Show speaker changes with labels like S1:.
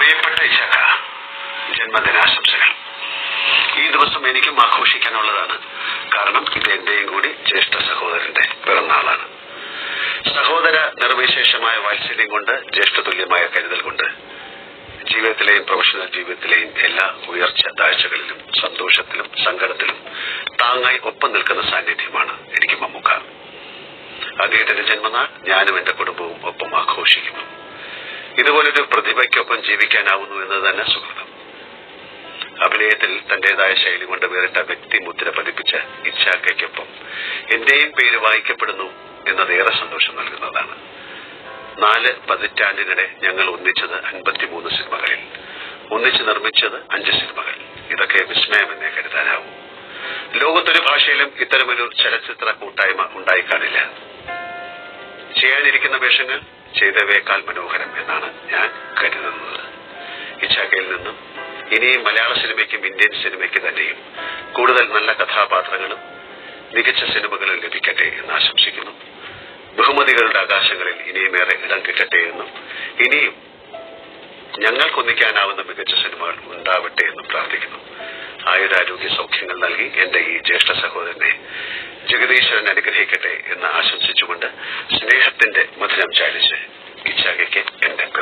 S1: പ്രിയപ്പെട്ട ഇശാഖ ജന്മദിനാശംസകൾ ഈ ദിവസം എനിക്കും ആഘോഷിക്കാനുള്ളതാണ് കാരണം ഇത് എന്റെയും കൂടി ജ്യേഷ്ഠ സഹോദരന്റെ പിറന്നാളാണ് സഹോദര നിർവിശേഷമായ വാത്സല്യം കൊണ്ട് ജ്യേഷ്ഠതുല്യമായ കരുതൽ കൊണ്ട് ജീവിതത്തിലെയും പ്രൊഫഷണൽ ജീവിതത്തിലെയും എല്ലാ ഉയർച്ച താഴ്ചകളിലും സന്തോഷത്തിലും സങ്കടത്തിലും താങ്ങായി ഒപ്പം നിൽക്കുന്ന സാന്നിധ്യമാണ് എനിക്ക് മമ്മൂക്ക അദ്ദേഹത്തിന്റെ ജന്മനാൾ ഞാനും എന്റെ കുടുംബവും ഒപ്പം ആഘോഷിക്കുന്നു ഇതുപോലൊരു പ്രതിഭയ്ക്കൊപ്പം ജീവിക്കാനാവുന്നു എന്നത് തന്നെ സുഹൃതം അഭിനയത്തിൽ തന്റേതായ ശൈലി കൊണ്ട് വേറിട്ട വ്യക്തിമുദ്ര പതിപ്പിച്ച ഇച്ഛാക്കയ്ക്കൊപ്പം എന്റെയും പേര് വായിക്കപ്പെടുന്നു എന്നത് ഏറെ സന്തോഷം നൽകുന്നതാണ് നാല് പതിറ്റാണ്ടിനിടെ ഞങ്ങൾ ഒന്നിച്ചത് അൻപത്തിമൂന്ന് സിനിമകളിൽ ഒന്നിച്ച് നിർമ്മിച്ചത് അഞ്ച് സിനിമകൾ ഇതൊക്കെ വിസ്മയമെന്നേ കരുതാനാവൂ ലോകത്തൊരു ഭാഷയിലും ഇത്തരമൊരു ചലച്ചിത്ര കൂട്ടായ്മ ഉണ്ടായിക്കാണില്ല ചെയ്യാനിരിക്കുന്ന വേഷങ്ങൾ ചെയ്തവയേക്കാൾ മനോഹരം എന്നാണ് ഞാൻ കരുതുന്നത് ഇച്ഛാക്കയിൽ നിന്നും ഇനിയും മലയാള സിനിമയ്ക്കും ഇന്ത്യൻ സിനിമയ്ക്ക് തന്നെയും കൂടുതൽ നല്ല കഥാപാത്രങ്ങളും മികച്ച സിനിമകളും ലഭിക്കട്ടെ എന്ന് ആശംസിക്കുന്നു ബഹുമതികളുടെ ആകാശങ്ങളിൽ ഇനിയുമേറെ ഇടം കിട്ടട്ടെ എന്നും ഇനിയും ഞങ്ങൾക്കൊന്നിക്കാനാവുന്ന മികച്ച സിനിമകൾ ഉണ്ടാവട്ടെ എന്നും പ്രാർത്ഥിക്കുന്നു ആയുരാരോഗ്യ സൗഖ്യങ്ങൾ നൽകി എന്റെ ഈ ജ്യേഷ്ഠ സഹോദരനെ ജഗദീശ്വരൻ അനുഗ്രഹിക്കട്ടെ എന്ന് ആശംസിച്ചുകൊണ്ട് സ്നേഹത്തിന്റെ മധുരം ചാലിച്ച് ഇച്ഛാകയ്ക്ക് എന്റെ